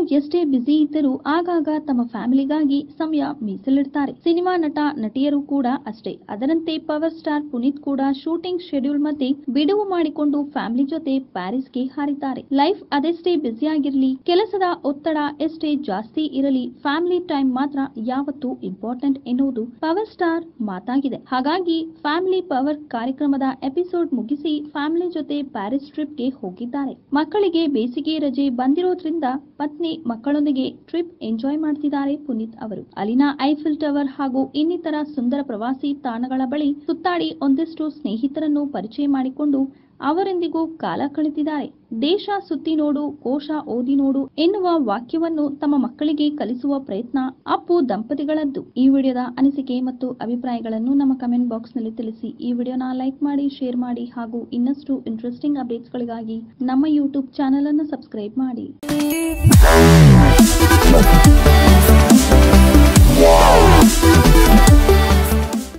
ಎಷ್ಟೇ ಬ್ಯುಸಿ ಇದ್ದರೂ ಆಗಾಗ ತಮ್ಮ ಫ್ಯಾಮಿಲಿಗಾಗಿ ಸಮಯ ಮೀಸಲಿಡ್ತಾರೆ ಸಿನಿಮಾ ನಟ ನಟಿಯರು ಕೂಡ ಅಷ್ಟೇ ಅದರಂತೆ ಪವರ್ ಸ್ಟಾರ್ ಪುನೀತ್ ಕೂಡ ಶೂಟಿಂಗ್ ಶೆಡ್ಯೂಲ್ ಮಧ್ಯೆ ಬಿಡುವು ಮಾಡಿಕೊಂಡು ಫ್ಯಾಮಿಲಿ ಜೊತೆ ಪ್ಯಾರಿಸ್ಗೆ ಹಾರಿದ್ದಾರೆ ಲೈಫ್ ಅದೆಷ್ಟೇ ಬ್ಯುಸಿ ಆಗಿರಲಿ ಕೆಲಸದ ಒತ್ತಡ ಎಷ್ಟೇ ಜಾಸ್ತಿ ಇರಲಿ ಫ್ಯಾಮಿಲಿ ಟೈಮ್ ಮಾತ್ರ ಯಾವತ್ತೂ ಇಂಪಾರ್ಟೆಂಟ್ ಎನ್ನುವುದು ಪವರ್ ಸ್ಟಾರ್ ಮಾತಾಗಿದೆ ಹಾಗಾಗಿ ಫ್ಯಾಮಿಲಿ ಪವರ್ ಕಾರ್ಯಕ್ರಮದ ಎಪಿಸೋಡ್ ಮುಗಿಸಿ ಫ್ಯಾಮಿಲಿ ಜೊತೆ ಪ್ಯಾರಿಸ್ ಟ್ರಿಪ್ಗೆ ಹೋಗಿದ್ದಾರೆ ಮಕ್ಕಳಿಗೆ ಬೇಸಿಗೆ ರಜೆ ಬಂದಿರೋದ್ರಿಂದ ಪತ್ನಿ ಮಕ್ಕಳೊಂದಿಗೆ ಟ್ರಿಪ್ ಎಂಜಾಯ್ ಮಾಡ್ತಿದ್ದಾರೆ ಪುನೀತ್ ಅವರು ಅಲ್ಲಿನ ಐಫಿಲ್ ಟವರ್ ಹಾಗೂ ಇನ್ನಿತರ ಸುಂದರ ಪ್ರವಾಸಿ ತಾಣಗಳ ಬಳಿ ಸುತ್ತಾಡಿ ಒಂದಿಷ್ಟು ಸ್ನೇಹಿತರನ್ನು ಪರಿಚಯ ಮಾಡಿಕೊಂಡು ಅವರೊಂದಿಗೂ ಕಾಲ ಕಳೆದಿದ್ದಾರೆ ದೇಶ ಸುತ್ತಿ ನೋಡು ಕೋಶ ಓದಿ ನೋಡು ಎನ್ನುವ ವಾಕ್ಯವನ್ನು ತಮ್ಮ ಮಕ್ಕಳಿಗೆ ಕಲಿಸುವ ಪ್ರಯತ್ನ ಅಪ್ಪು ದಂಪತಿಗಳದ್ದು ಈ ವಿಡಿಯೋದ ಅನಿಸಿಕೆ ಮತ್ತು ಅಭಿಪ್ರಾಯಗಳನ್ನು ನಮ್ಮ ಕಮೆಂಟ್ ಬಾಕ್ಸ್ ನಲ್ಲಿ ತಿಳಿಸಿ ಈ ವಿಡಿಯೋನ ಲೈಕ್ ಮಾಡಿ ಶೇರ್ ಮಾಡಿ ಹಾಗೂ ಇನ್ನಷ್ಟು ಇಂಟ್ರೆಸ್ಟಿಂಗ್ ಅಪ್ಡೇಟ್ಸ್ಗಳಿಗಾಗಿ ನಮ್ಮ ಯೂಟ್ಯೂಬ್ ಚಾನೆಲ್ ಅನ್ನು ಸಬ್ಸ್ಕ್ರೈಬ್ ಮಾಡಿ